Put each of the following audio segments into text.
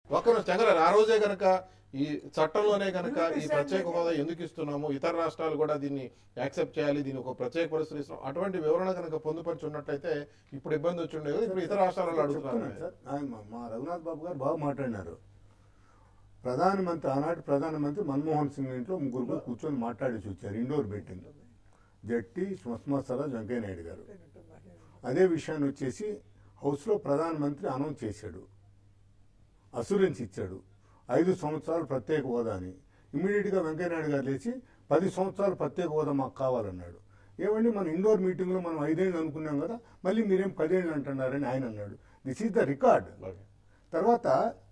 ఒక్క నిమిషం చంద్రగారు ఆ రోజే గనక ఈ చట్టంలోనే గనక ఈ ప్రత్యేక హోదా ఎందుకు ఇస్తున్నాము ఇతర రాష్ట్రాలు కూడా దీన్ని యాక్సెప్ట్ చేయాలి దీన్ని ఒక ప్రత్యేక పరిస్థితి ఇస్తున్నాం అటువంటి వివరణ కనుక పొందుపరిచి ఉన్నట్టయితే ఇప్పుడు ఇబ్బంది వచ్చి ఉండేది ఇప్పుడు ఇతర రాష్ట్రాలలో చెప్తున్నాను అడుగుతున్నారు సార్ ఆయన మా- మా రఘునాథ్ బాబు గారు బాగా మాట్లాడినారు ప్రధానమంత్రి ఆనాటి ప్రధానమంత్రి మన్మోహన్ సింగ్ ఇంట్లో ముగ్గురు కూర్చొని మాట్లాడేసి వచ్చారు ఇండోర్ మీటింగ్ జట్టి సుష్మా స్వరాజ్ వెంకయ్య నాయుడు గారు అదే విషయాన్ని వచ్చేసి హౌస్లో ప్రధానమంత్రి అనౌన్స్ చేశాడు అసూరెన్స్ ఇచ్చాడు ఐదు సంవత్సరాలు ప్రత్యేక హోదా అని ఇమీడియట్గా వెంకయ్యనాయుడు గారు లేచి పది సంవత్సరాలు ప్రత్యేక హోదా మాకు కావాలన్నాడు ఏమండి మన ఇండోర్ మీటింగ్లో మనం ఐదేళ్ళు అనుకున్నాం కదా మళ్ళీ మీరేం పదేళ్ళు అంటున్నారని ఆయన అన్నాడు this is the record okay. తర్వాత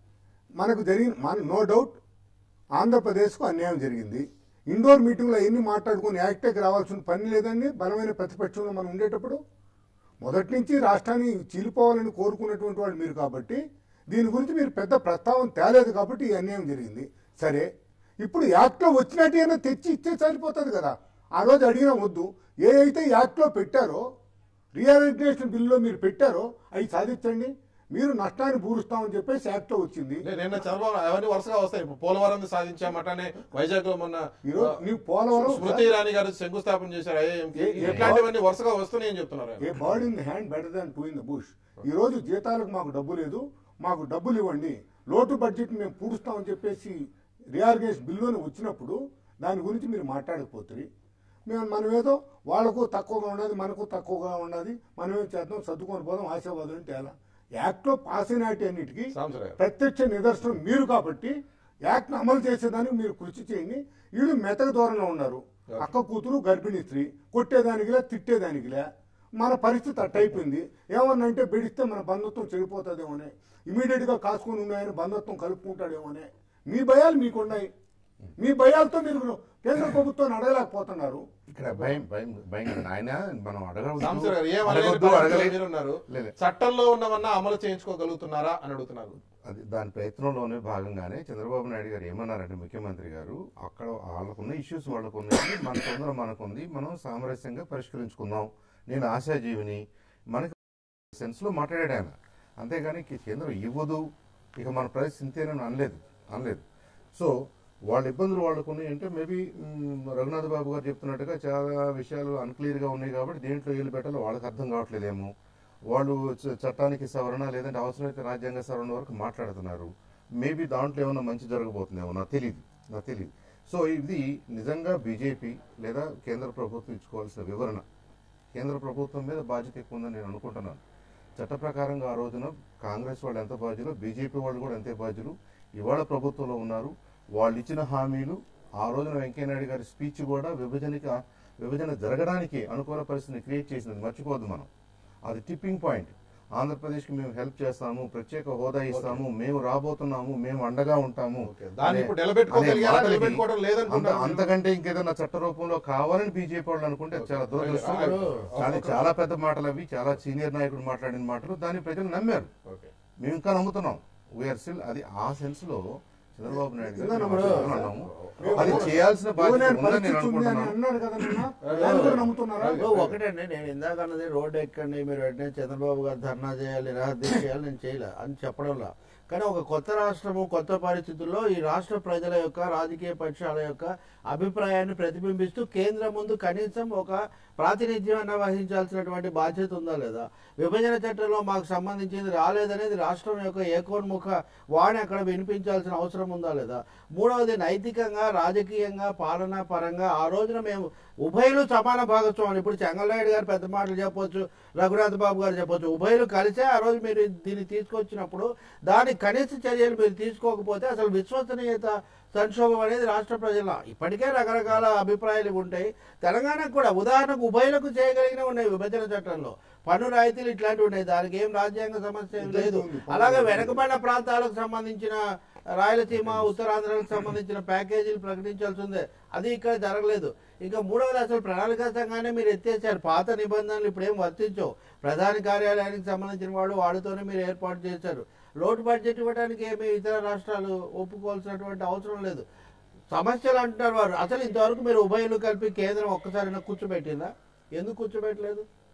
మనకు జరిగిన మన నో డౌట్ ఆంధ్రప్రదేశ్కు అన్యాయం జరిగింది ఇండోర్ మీటింగ్లో ఎన్ని మాట్లాడుకుని యాక్టేకి రావాల్సిన పని లేదండి బలమైన ప్రతిపక్షంలో మనం ఉండేటప్పుడు మొదటి నుంచి రాష్ట్రాన్ని చీలిపోవాలని కోరుకున్నటువంటి వాళ్ళు మీరు కాబట్టి దీని గురించి మీరు పెద్ద ప్రస్తావన తేలేదు కాబట్టి ఈ అన్యాయం జరిగింది సరే ఇప్పుడు యాక్ట్లో వచ్చినట్టయినా తెచ్చి ఇచ్చే సరిపోతుంది కదా ఆ రోజు అడిగినా వద్దు ఏ అయితే యాక్ట్లో పెట్టారో రీఆర్గనైజేషన్ బిల్లులో మీరు పెట్టారో అవి సాధించండి మీరు నష్టాన్ని పూరుస్తామని చెప్పేసి యాక్ట్లో వచ్చింది లే, నిన్న చంద్రబాబు అవన్నీ వరుసగా వస్తాయి ఇప్పుడు పోలవరం సాధించాం అట్లానే వైజాగ్ లో మొన్న ఈరోజు నీవు పోలవరం స్మృతి ఇరానీ గారు శంకుస్థాపన చేశారు ఐఏఎంకి ఏ- ఏ- ఇట్లాంటివన్నీ వరుసగా వస్తున్నాయని చెప్తున్నారు ఆయన. A bird in the hand better than two in the bush ఈ రోజు జీతాలకు మాకు డబ్బు లేదు మాకు డబ్బులు ఇవ్వండి లోటు బడ్జెట్ మేము పూడుస్తామని చెప్పేసి రీఆర్గనైజ్ బిల్లుని వచ్చినప్పుడు దాని గురించి మీరు మాట్లాడకపోతుంది మేము మనం ఏదో వాళ్ళకు తక్కువగా ఉన్నది మనకు తక్కువగా ఉన్నది మనం ఏం చేద్దాం సర్దుకొని పోదాం ఆశావాదులు తేలా యాక్ట్లో పాస్ అయినటి అన్నిటికీ సాంబశివరావు గారు. ప్రత్యక్ష నిదర్శనం మీరు కాబట్టి యాక్ట్ అమలు చేసేదానికి మీరు కృషి చేయండి వీళ్ళు మెతక దూరంలో ఉన్నారు అక్క కూతురు గర్భిణీ స్త్రీ కొట్టేదానికిలే తిట్టేదానికిలే మన పరిస్థితి అట్ట అయిపోయింది ఏమన్నంటే బెడిస్తే మన బంధుత్వం చెడిపోతుందేమోనే ఇమీడియట్ గా కాసుకొని ఉన్నాయని బంధుత్వం కలుపుకుంటాడేమోనే మీ భయాలు మీకున్నాయి మీ భయాలతో మీరు కేంద్ర ప్రభుత్వాన్ని అడగలేకపోతున్నారు ఇక్కడ భయం భయం భయం కాదు. ఆయన మనం అడగవద్దు సాంబశివరావు గారు ఏం అడగొద్దు, అనలేని అడగలేదు. పరిస్థితిలో మీరున్నారు లేదు. చట్టంలో ఉన్నవన్నా అమలు చేయించుకోగలుగుతున్నారా అని అడుగుతున్నారు అది దాని ప్రయత్నంలోనే భాగంగానే చంద్రబాబు నాయుడు గారు ఏమన్నారంటే ముఖ్యమంత్రి గారు అక్కడ వాళ్ళకున్న ఇష్యూస్ వాళ్ళకు ఉన్నాయి మన తొందర మనకుంది మనం సామరస్యంగా పరిష్కరించుకుందాం నేను ఆశాజీవిని మనకి సెన్స్ లో మాట్లాడాడు ఆయన అంతేగాని కి- కేంద్రం ఇవ్వదు ఇక మన పరిస్థితి ఇంతేనని అనలేదు అనలేదు సో వాళ్ళ ఇబ్బందులు వాళ్ళకు ఉన్నాయి అంటే మేబీ రఘునాథ్ బాబు గారు చెప్తున్నట్టుగా చాలా విషయాలు అన్క్లియర్ గా ఉన్నాయి కాబట్టి దేంట్లో వీళ్ళు పెట్టాలో వాళ్ళకి అర్థం కావట్లేదేమో వాళ్ళు చ- చట్టానికి సవరణ లేదంటే అవసరమైతే రాజ్యాంగ సవరణ వరకు మాట్లాడుతున్నారు మేబీ దాంట్లో ఏమైనా మంచి జరగబోతుందేమో నాకు తెలియదు నాకు తెలియదు సో ఇది నిజంగా బీజేపీ లేదా కేంద్ర ప్రభుత్వం ఇచ్చుకోవాల్సిన వివరణ కేంద్ర ప్రభుత్వం మీద బాధ్యత ఎక్కువ ఉందని నేను అనుకుంటున్నాను చట్ట ప్రకారంగా ఆ రోజున కాంగ్రెస్ వాళ్ళు ఎంత బాధ్యులు బీజేపీ వాళ్ళు కూడా అంతే బాధ్యులు ఇవాళ ప్రభుత్వంలో ఉన్నారు వాళ్ళు ఇచ్చిన హామీలు ఆ రోజున వెంకయ్యనాయుడు గారి స్పీచ్ కూడా విభజనకి విభజన జరగడానికి అనుకూల పరిస్థితిని క్రియేట్ చేసినది మర్చిపోద్దు మనం అది టిప్పింగ్ పాయింట్ ఆంధ్రప్రదేశ్కి మేము హెల్ప్ చేస్తాము ప్రత్యేక హోదా ఇస్తాము మేము రాబోతున్నాము మేము అండగా ఉంటాము దాన్ని ఇప్పుడు నిలబెట్టుకోగలిగారా? అనే మాటలకి నిలబెట్టుకోవడం లేదనుకుంటారు అంత- అంతకంటే ఇంకేదైనా చట్ట రూపంలో కావాలని బీజేపీ వాళ్ళు అనుకుంటే అది చాలా దురదృష్టం కానీ చాలా పెద్ద మాటలు అవి చాలా సీనియర్ నాయకుడు మాట్లాడిన మాటలు దాన్ని ప్రజలు నమ్మారు ఓకే. మేము ఇంకా నమ్ముతున్నాం వీఆర్ స్టిల్ అది ఆ సెన్స్ లో చంద్రబాబు నాయుడు గారు ఇంకా మేము నమ్మరు. అన్నాము. అది చేయాల్సిన బాధ్యత యువనేని ఉందని నేను పరిస్థితి ఉంది అని అనుకుంటున్నాను అన్నారు కదా నిన్న దాన్ని కూడా నమ్ముతున్నారా ఓ, ఒకటండి నేను ఇందాక అన్నది రోడ్డు ఎక్కండి మీరు వెంటనే చంద్రబాబు గారు ధర్నా చేయాలి నిరాహార చేయాలి నేను చేయలే అని చెప్పడంలా కానీ ఒక కొత్త రాష్ట్రము కొత్త పరిస్థితుల్లో ఈ రాష్ట్ర ప్రజల యొక్క రాజకీయ పక్షాల యొక్క అభిప్రాయాన్ని ప్రతిబింబిస్తూ కేంద్రం ముందు కనీసం ఒక ప్రాతినిధ్యం అన్న వహించాల్సినటువంటి బాధ్యత ఉందా లేదా విభజన చట్టంలో మాకు సంబంధించింది రాలేదనేది రాష్ట్రం యొక్క ఏకోన్ముఖ వాణి అక్కడ వినిపించాల్సిన అవసరం ఉందా లేదా మూడవది నైతికంగా రాజకీయంగా పాలనా పరంగా ఆ రోజున మేము ఉభయలు సమాన భాగస్వాములు ఇప్పుడు చెంగల్నాయుడు గారు పెద్ద మాటలు చెప్పొచ్చు రఘునాథ్ బాబు గారు చెప్పొచ్చు ఉభయలు కలిసే ఆ రోజు మీరు దీన్ని తీసుకొచ్చినప్పుడు దాని కనీస చర్యలు మీరు తీసుకోకపోతే అసలు విశ్వసనీయత సంక్షోభం అనేది రాష్ట్ర ప్రజల ఇప్పటికే రకరకాల అభిప్రాయాలు ఉంటాయి తెలంగాణకు కూడా ఉదాహరణకు ఉభయలకు చేయగలిగిన ఉన్నాయి విభజన చట్టంలో పన్ను రాయితీలు ఇట్లాంటివి ఉన్నాయి దానికి ఏం రాజ్యాంగ సమస్య ఏం లేదు అలాగే వెనుకబడిన ప్రాంతాలకు సంబంధించిన రాయలసీమ ఉత్తరాంధ్రకు సంబంధించిన ప్యాకేజీలు ప్రకటించాల్సిందే అది ఇక్కడ జరగలేదు ఇంకా మూడవది అసలు ప్రణాళిక సంఘాన్ని మీరు ఎత్తేసారు పాత నిబంధనలు ఇప్పుడు ఏం వర్తించవు ప్రధాని కార్యాలయానికి సంబంధించిన వాళ్ళు వాడితోనే మీరు ఏర్పాటు చేశారు లోటు బడ్జెట్ ఇవ్వడానికి ఏమి ఇతర రాష్ట్రాలు ఒప్పుకోవాల్సినటువంటి అవసరం లేదు సమస్యలు అంటున్నారు వారు అసలు ఇంతవరకు మీరు ఉభయలు కలిపి కేంద్రం ఒక్కసారి కూర్చోబెట్టిందా ఎందుకు కూర్చోబెట్టలేదు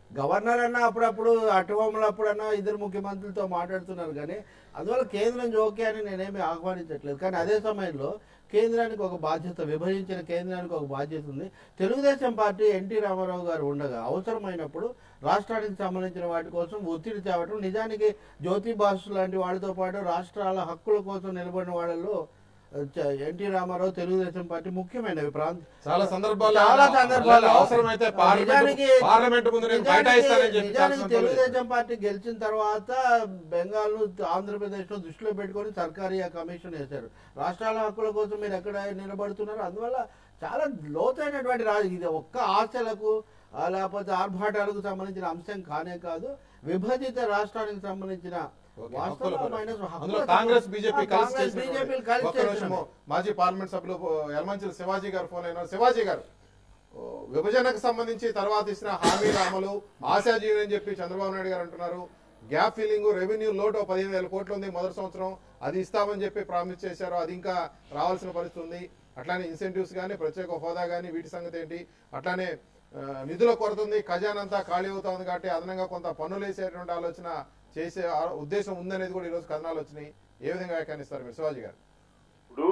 గవర్నర్ అన్న అప్పుడప్పుడు అటువములు అప్పుడన్నా ఇద్దరు ముఖ్యమంత్రులతో మాట్లాడుతున్నారు కానీ అందువల్ల కేంద్రం జోకే అని నేనేమి ఆహ్వానించట్లేదు కానీ అదే సమయంలో కేంద్రానికి ఒక బాధ్యత విభజించిన కేంద్రానికి ఒక బాధ్యత ఉంది తెలుగుదేశం పార్టీ ఎన్టీ రామారావు గారు ఉండగా అవసరమైనప్పుడు రాష్ట్రానికి సంబంధించిన వాటి కోసం ఒత్తిడి తేవటం నిజానికి జ్యోతి బాసు లాంటి వాళ్ళతో పాటు రాష్ట్రాల హక్కుల కోసం నిలబడిన వాళ్ళలో చ- ఎన్టీ రామారావు తెలుగుదేశం పార్టీ ముఖ్యమైనవి ప్రాంత చాలా సందర్భాల్లో చాలా సందర్భాల్లో అవసరమైతే పార్లమెంట్ నిజానికి- పార్లమెంట్ ముందు నేను నిజానికి- బైఠాయిస్తానని చెప్పి నిజానికి చాలా సందర్భాలు తెలుగుదేశం పార్టీ గెలిచిన తర్వాత బెంగాల్ ఆంధ్రప్రదేశ్ లో దృష్టిలో పెట్టుకొని సర్కారీ కమిషన్ వేశారు రాష్ట్రాల హక్కుల కోసం మీరు ఎక్కడ నిలబడుతున్నారు అందువల్ల చాలా లోతైనటువంటి రా ఇది ఒక్క ఆశలకు ఆ, లేకపోతే ఆర్భాటాలకు సంబంధించిన అంశం కానే కాదు విభజిత రాష్ట్రానికి సంబంధించిన ఓకే, వాస్తవమైన హక్కుల పరంగా. హక్కుల అందులో సంబంధించిన- కాంగ్రెస్ బీజేపీ ఆ, కలిసి కాంగ్రెస్ చేసినటువంటి- బీజేపీలు కలిసి ఒక్క నిమిషము. చేసినవి. మాజీ పార్లమెంట్ సభ్యులు యలమంచిల శివాజీ గారు ఫోన్ అయినారు శివాజీ గారు ఓ, విభజనకు సంబంధించి తర్వాత ఇచ్చిన హామీల అమలు ఆశాజీవి అని చెప్పి చంద్రబాబు నాయుడు గారు అంటున్నారు గ్యాప్ ఫిల్లింగ్ రెవెన్యూ లోటు ఓ పదిహేను వేల కోట్లు ఉంది మొదటి సంవత్సరం అది ఇస్తామని చెప్పి ప్రామిస్ చేశారు అది ఇంకా రావాల్సిన పరిస్థితి ఉంది అట్లానే ఇన్సెంటివ్స్ కానీ ప్రత్యేక హోదా కానీ వీటి సంగతి ఏంటి అట్లానే ఆ, నిధుల కొరత ఉంది ఖజానా అంతా ఖాళీ అవుతా ఉంది కాబట్టి అదనంగా కొంత పన్నులు వేసేటువంటి ఆలోచన చేసే ఆ- ఉద్దేశం ఉందనేది కూడా ఈరోజు కథనాలు వచ్చినాయి ఏ విధంగా వ్యాఖ్యానిస్తారు మీరు శివాజీ గారు ఇప్పుడు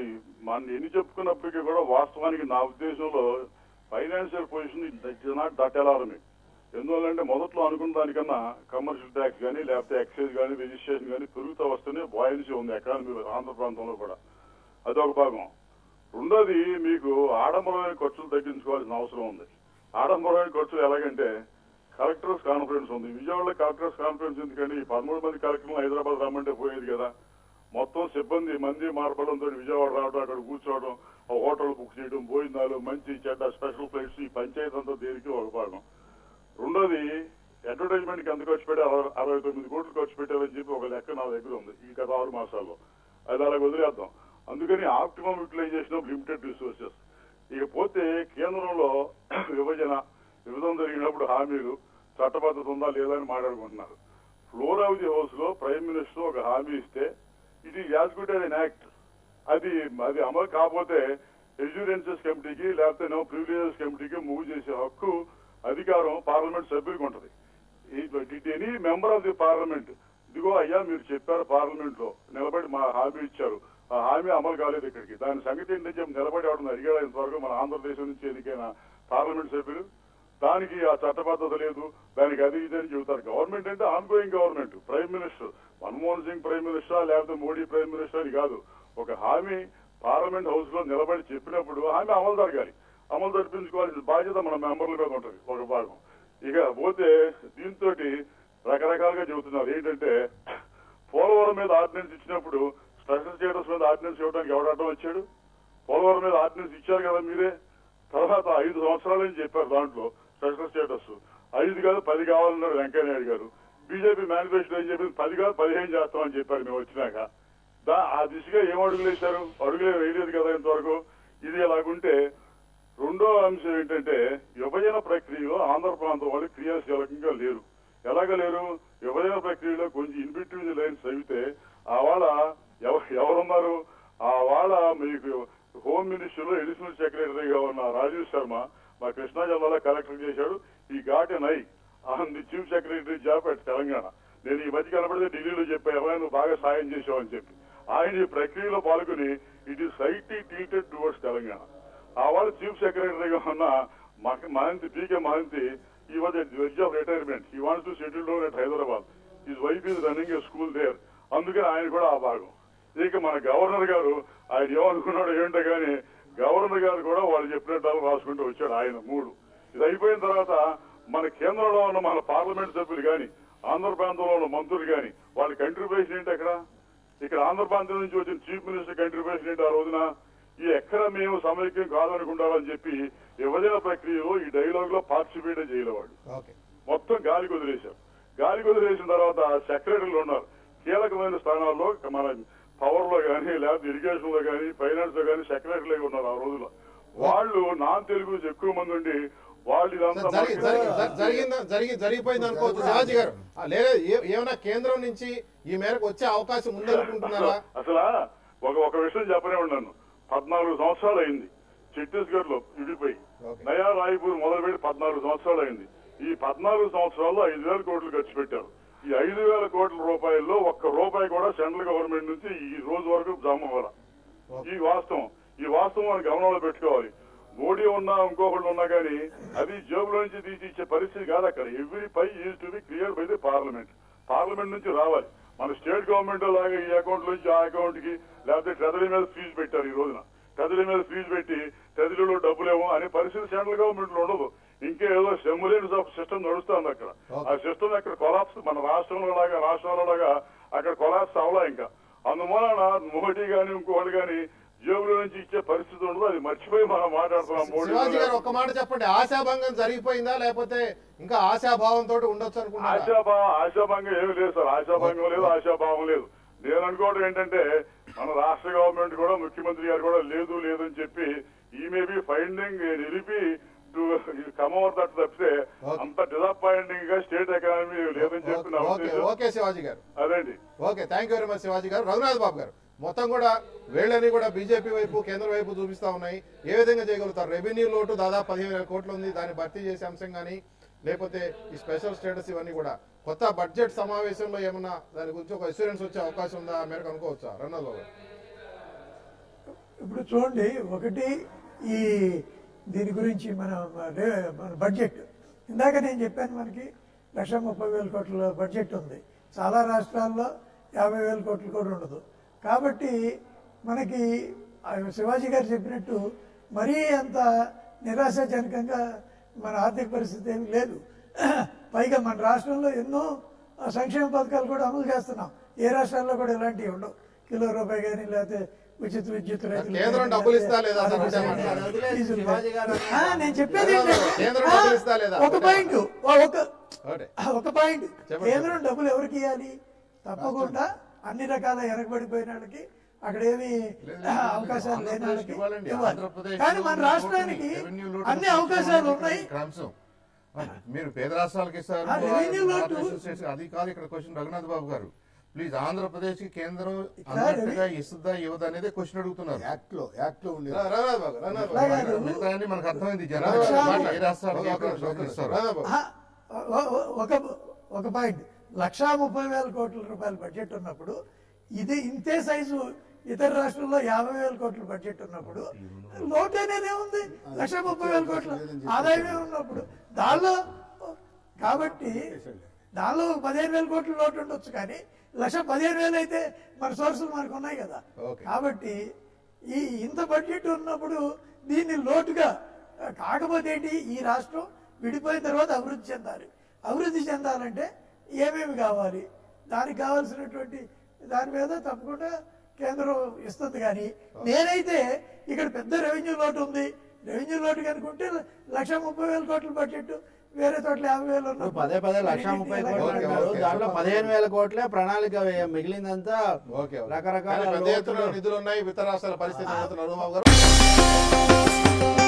మన ఎన్ని చెప్పుకున్నప్పటికీ కూడా వాస్తవానికి నా ఉద్దేశంలో financial position it's not that alarming ఎందువల్లంటే మొదట్లో అనుకున్న దానికన్నా కమర్షియల్ ట్యాక్స్ కానీ లేకపోతే ఎక్సైజ్ కానీ రిజిస్ట్రేషన్ కానీ పెరుగుతూ వస్తేనే బాయిల్సీ ఉంది ఎకానమీ ఆంధ్ర ప్రాంతంలో కూడా అదొక భాగం రెండోది మీకు ఆడంబరమైన ఖర్చులు తగ్గించుకోవాల్సిన అవసరం ఉంది ఆడంబరమైన ఖర్చులు ఎలాగంటే కలెక్టర్స్ కాన్ఫరెన్స్ ఉంది విజయవాడలో కలెక్టర్స్ కాన్ఫరెన్స్ ఎందుకంటే ఈ పదమూడు మంది కలెక్టర్లు హైదరాబాద్ రమ్మంటే పోయేది కదా మొత్తం సిబ్బంది మంది మార్పడంతో విజయవాడ రావడం అక్కడ కూర్చోవడం ఒక హోటల్ బుక్ చేయడం భోజనాలు మంచి చెడ్డ స్పెషల్ ఫ్లైట్స్ ఈ పంచాయతీ అంతా దేనికి ఒక భాగం రెండోది అడ్వర్టైజ్మెంట్ కి ఎంత ఖర్చు పెట్టి అరవై అరవై తొమ్మిది కోట్లు ఖర్చు పెట్టారని చెప్పి ఒక లెక్క నా దగ్గర ఉంది ఈ గత ఆరు మాసాల్లో అది అలా వదిలేద్దాం అందుకని optimum utilisation of limited resources ఇకపోతే కేంద్రంలో విభజన విభజన జరిగినప్పుడు హామీలు చట్టబద్ధత ఉందా లేదా అని మాట్లాడుకుంటున్నారు ఫ్లోర్ ఆఫ్ ది హౌస్ లో ప్రైమ్ మినిస్టర్ ఒక హామీ ఇస్తే ఇది as good as an act అది అది అమలు కాకపోతే ఎజ్యూరెన్సెస్ కమిటీకి లేకపోతే నో ప్రివిలేజెస్ కమిటీకి మూవ్ చేసే హక్కు అధికారం పార్లమెంట్ సభ్యులకు ఉంటుంది any member of the parliament ఇదిగో అయ్యా మీరు చెప్పారు పార్లమెంట్ లో నిలబడి మా హామీ ఇచ్చారు ఆ హామీ అమలు కాలేదు ఇక్కడికి దాని సంగతి ఏంటంటే చెప్పి నిలబడి ఆవిడ అడిగాడు ఇంతవరకు మన ఆంధ్రదేశం నుంచి ఎన్నికైన పార్లమెంట్ సభ్యులు దానికి ఆ చట్టబద్ధత లేదు దానికి అది ఇది అని చెబుతారు గవర్నమెంట్ అంటే ongoing government prime minister Manmohan Singh prime minister లేకపోతే మోడీ ప్రైమ్ మినిస్టర్ అని కాదు ఒక హామీ పార్లమెంట్ హౌస్ లో నిలబడి చెప్పినప్పుడు హామీ అమలు జరగాలి అమలు జరిపించుకోవాల్సిన బాధ్యత మన మెంబర్ల మీద ఉంటుంది ఒక భాగం ఇక పోతే దీంతో రకరకాలుగా చెబుతున్నారు ఏంటంటే పోలవరం మీద ఆర్డినెన్స్ ఇచ్చినప్పుడు స్పెషల్ స్టేటస్ మీద ఆర్డినెన్స్ ఇవ్వడానికి ఎవడటం వచ్చాడు పోలవరం మీద ఆర్డినెన్స్ ఇచ్చారు కదా మీరే తర్వాత ఐదు సంవత్సరాలని చెప్పారు దాంట్లో స్పెషల్ స్టేటస్ ఐదు కాదు పది కావాలన్నారు వెంకయ్య నాయుడు గారు బీజేపీ మేనిఫెస్టో ఏం చెప్పింది పది కాదు పదిహేను చేస్తామని చెప్పారు మేము వచ్చినాక దా ఆ దిశగా ఏం అడుగులు వేశారు అడుగులే వేయలేదు కదా ఇంతవరకు ఇది ఎలాగుంటే రెండో అంశం ఏంటంటే విభజన ప్రక్రియలో ఆంధ్ర ప్రాంతం వాళ్ళు క్రియాశీలకంగా లేరు ఎలాగ లేరు విభజన ప్రక్రియలో కొంచెం ఇన్బిట్వీన్ లైన్స్ చదివితే ఆ వాళ్ళ ఎవ- ఎవరున్నారు ఆ వాళ్ళ మీకు హోమ్ మినిస్టర్ లో అడిషనల్ సెక్రటరీగా ఉన్న రాజీవ్ శర్మ మా కృష్ణా జిల్లాలో కలెక్టర్ చేశాడు he got nay on the chief secretary job at Telangana నేను ఈ మధ్య కనబడితే ఢిల్లీలో చెప్పా ఎవరైనా నువ్వు బాగా సాయం చేసావు అని చెప్పి ఆయన ఈ ప్రక్రియలో పాల్గొని it is situated towards Telangana ఆ వాళ్ళు చీఫ్ సెక్రటరీగా ఉన్న మహ- Mahanti PK Mohanty he was age of retirement he wants to settle down at Hyderabad his wife is running a school there అందుకని ఆయన కూడా ఆ భాగం ఇక మన గవర్నర్ గారు ఆయన ఏమనుకున్నాడో ఏంటో కానీ గవర్నర్ గారు కూడా వాళ్ళు చెప్పినట్టు రాసుకుంటూ వచ్చాడు ఆయన మూడు ఇది అయిపోయిన తర్వాత మన కేంద్రంలో ఉన్న మన పార్లమెంట్ సభ్యులు కానీ ఆంధ్ర ప్రాంతంలో ఉన్న మంత్రులు కానీ వాళ్ళ కంట్రిబ్యూషన్ ఏంటి అక్కడ ఇక్కడ ఆంధ్ర ప్రాంతం నుంచి వచ్చిన చీఫ్ మినిస్టర్ కంట్రిబ్యూషన్ ఏంటి ఆ రోజున ఈ ఎక్కడ మేము సమైక్యం కాదనుకుంటామని చెప్పి విభజన ప్రక్రియలో ఈ డైలాగ్ లో పార్టిసిపేట్ చేయలేవాడు ఓకే మొత్తం గాలికి వదిలేశారు గాలికి వదిలేసిన తర్వాత సెక్రటరీలు ఉన్నారు కీలకమైన స్థానాల్లో మన పవర్ లో కానీ లేకపోతే ఇరిగేషన్ లో కానీ ఫైనాన్స్ లో కానీ సెక్రటరీలు ఉన్నారు ఆ రోజుల్లో వాళ్ళు నాన్ తెలుగు ఎక్కువ మంది ఉండి వాళ్ళు ఇదంతా జరిగి- జరిగి- మనకి- జరి- జరిగిందా జరిగి జరిగిపోయింది అనుకోవచ్చు శివాజీ గారు ఆ, లేదా ఏ- ఏమైనా కేంద్రం నుంచి ఈ మేరకు వచ్చే అవకాశం ఉందనుకుంటున్నారా అసలు ఒక ఒక విషయం చెప్పనే ఉన్నాను పద్నాలుగు సంవత్సరాలు అయింది ఛత్తీస్గఢ్ లో విడిపోయి ఓకే. నయా రాయ్పూర్ మొదలుపెట్టి పద్నాలుగు సంవత్సరాలు అయింది ఈ పద్నాలుగు సంవత్సరాల్లో ఐదు వేల కోట్లు ఖర్చు పెట్టారు ఈ ఐదు వేల కోట్ల రూపాయల్లో ఒక్క రూపాయి కూడా సెంట్రల్ గవర్నమెంట్ నుంచి ఈ రోజు వరకు జమ అవ్వరా ఈ వాస్తవం ఈ వాస్తవం మనం గమనంలో పెట్టుకోవాలి మోడీ ఉన్నా ఇంకొకళ్ళు ఉన్నా కానీ అది జేబులో నుంచి తీసి ఇచ్చే పరిస్థితి కాదు అక్కడ every pie is to be clear by the parliament parliament నుంచి రావాలి మన స్టేట్ గవర్నమెంట్ లాగా ఈ అకౌంట్ నుంచి ఆ అకౌంట్ కి లేకపోతే ట్రెజరీ మీద ఫీజు పెట్టారు ఈ రోజున ట్రెజరీ మీద ఫీజు పెట్టి ట్రెజరీలో డబ్బులేమో అనే పరిస్థితి సెంట్రల్ గవర్నమెంట్ లో ఉండదు ఇంకేదో సెమ్యులేన్స్ ఆఫ్ సిస్టమ్ నడుస్తుంది అక్కడ ఆ సిస్టమ్ అక్కడ కొలాప్స్ మన రాష్ట్రంలో లాగా రాష్ట్రాల్లో లాగా అక్కడ కొలాప్స్ అవలా ఇంకా అందువలన మోడీ గాని ఇంకోటి గాని జేబులో నుంచి ఇచ్చే పరిస్థితి ఉండదు అది మర్చిపోయి మనం మాట్లాడుతున్నాం మోడీ శివాజీ గారు గారు. ఒక్క మాట చెప్పండి ఆశాభంగం జరిగిపోయిందా లేకపోతే ఇంకా ఆశాభావంతో ఉండొచ్చు అనుకుంటున్నారా ఆశాభా ఆశాభంగం ఏమి లేదు సార్ ఆశాభంగం లేదు ఆశాభావం లేదు నేను అనుకోవడం ఏంటంటే మన రాష్ట్ర గవర్నమెంట్ కూడా ముఖ్యమంత్రి గారు కూడా లేదు లేదు అని చెప్పి ఈ మే బి ఫైండింగ్ నిలిపి టు కమ్ ఓవర్ దట్ తప్పితే Okay. అంత డిసప్పాయింటింగ్ గా స్టేట్ ఎకానమీ లేదని చెప్పి నా ఓకే ఉద్దేశం ఓకే శివాజీ గారు అదండి okay thank you very much Shivaji garu Raghunath బాబు గారు మొత్తం కూడా వేళ్ళని కూడా బీజేపీ వైపు కేంద్ర వైపు చూపిస్తా ఉన్నాయి ఏ విధంగా చేయగలుగుతారు రెవెన్యూ లోటు దాదాపు పదిహేను వేల కోట్లు ఉంది దాన్ని భర్తీ చేసే అంశం కానీ లేకపోతే ఈ స్పెషల్ స్టేటస్ ఇవన్నీ కూడా కొత్త బడ్జెట్ సమావేశంలో ఏమన్నా దాని గురించి ఒక అష్యూరెన్స్ వచ్చే అవకాశం ఉందా ఆ మేరకు అనుకోవచ్చా రఘునాథ్ బాబు గారు ఇప్పుడు చూడండి ఒకటి ఈ దీని గురించి మన రే- మన బడ్జెట్ ఇందాక నేను చెప్పాను మనకి లక్ష ముప్పై వేల కోట్ల బడ్జెట్ ఉంది చాలా రాష్ట్రాల్లో యాభై వేల కోట్లు కూడా ఉండదు కాబట్టి మనకి ఆ శివాజీ గారు చెప్పినట్టు మరీ అంత నిరాశాజనకంగా మన ఆర్థిక పరిస్థితి ఏమీ లేదు పైగా మన రాష్ట్రంలో ఎన్నో ఆ, సంక్షేమ పథకాలు కూడా అమలు చేస్తున్నాం ఏ రాష్ట్రాల్లో కూడా ఇలాంటివి ఉండవు కిలో రూపాయి కానీ లేకపోతే ఉచిత విద్యుత్ రైతులకు కేంద్రం కానీ, డబ్బులు లేకపోతే ఇస్తా లేదా సార్? ఆరోగ్య ఒకటే మాట. సంరక్షణ, అది వదిలేసి ఫీజులు శివాజీ గారు ఆ, నేను చెప్పేది ఏంటంటే, కేంద్రం ఆ, డబ్బులు ఇస్తా లేదా? ఒక పాయింట్ ఒక ఒకటే ఆ, ఒక పాయింట్ చెప్పండి. కేంద్రం డబ్బులు ఎవరికి ఇవ్వాలి తప్పకుండా అన్ని రకాల వెనకబడిపోయిన వాళ్ళకి అక్కడ ఏమి అవకాశాలు లేని వాళ్ళకి ఇవ్వాలండి. ఇవ్వాలి ఆంధ్రప్రదేశ్ కానీ మన లోటు రాష్ట్రానికి రెవెన్యూ లోటు అన్ని అవకాశాలు ఉన్నాయి ఇక్కడ అంశం. మీరు పేద రాష్ట్రాలకు ఇస్తారు ఆ రెవెన్యూ లోటు- నార్త్ స్టేట్స్ అది కాదు ఇక్కడ క్వశ్చన్ రఘునాథ్ బాబు గారు ప్లీజ్ ఆంధ్రప్రదేశ్ కి కేంద్రం ఇక్కడ అన్నట్టుగా ఇస్తుందా ఇవ్వదా అనేది క్వశ్చన్ అడుగుతున్నారు యాక్ట్ లో యాక్ట్ లో ఉంది ర- రఘునాథ్ బాబు రఘునాథ్ బాబు అలాగే మాట్లాడండి. మిగతా అన్ని మనకు అర్థమైంది రఘునాథ్ బాబు జనాలు ఏ మాట్లాడండి. రాష్ట్రాలకి ఒక నిమిషం, ఒక నిమిషం. ఇస్తారు రఘునాథ్ బాబు. ఆ, ఒ- ఒ- ఒక ఒక పాయింట్ లక్షా ముప్పై వేల కోట్ల రూపాయల బడ్జెట్ ఉన్నప్పుడు ఇది ఇంతే సైజు ఇతర రాష్ట్రాల్లో యాభై వేల కోట్ల బడ్జెట్ ఉన్నప్పుడు లోటు అనేది ఏముంది లక్ష ముప్పై వేల కోట్ల ఆదాయమే ఉన్నప్పుడు దానిలో కాబట్టి దానిలో ఒక పదిహేను వేల కోట్ల లోటు ఉండొచ్చు కానీ లక్ష పదిహేను వేలు అయితే మన సోర్సులు మనకు ఉన్నాయి కదా ఓకే. కాబట్టి ఈ ఇంత బడ్జెట్ ఉన్నప్పుడు దీన్ని లోటుగా కాకపోతే ఏంటి ఈ రాష్ట్రం విడిపోయిన తర్వాత అభివృద్ధి చెందాలి అభివృద్ధి చెందాలంటే ఏమేమి కావాలి దానికి కావాల్సినటువంటి దాని మీద తప్పకుండా కేంద్రం ఇస్తుంది కానీ నేనైతే ఇక్కడ పెద్ద రెవెన్యూ లోటు ఉంది రెవెన్యూ లోటు కనుకుంటే లక్ష ముప్పై వేల కోట్ల బడ్జెట్ వేరే చోట్ల యాభై వేలు ఇప్పుడు ఉన్నప్పుడు పదే పదే లక్ష ముప్పై కోట్లు ఓకే, అంటారు ఓకే. దాంట్లో పదిహేను వేల కోట్లే ప్రణాళిక వే- మిగిలిందంతా ఓకే ఓకే. రకరకాల కానీ పెద్ద ఎత్తున లోటులు. నిధులు ఉన్నాయి ఇతర రాష్ట్రాల పరిస్థితి రఘునాథ్ బాబు గారు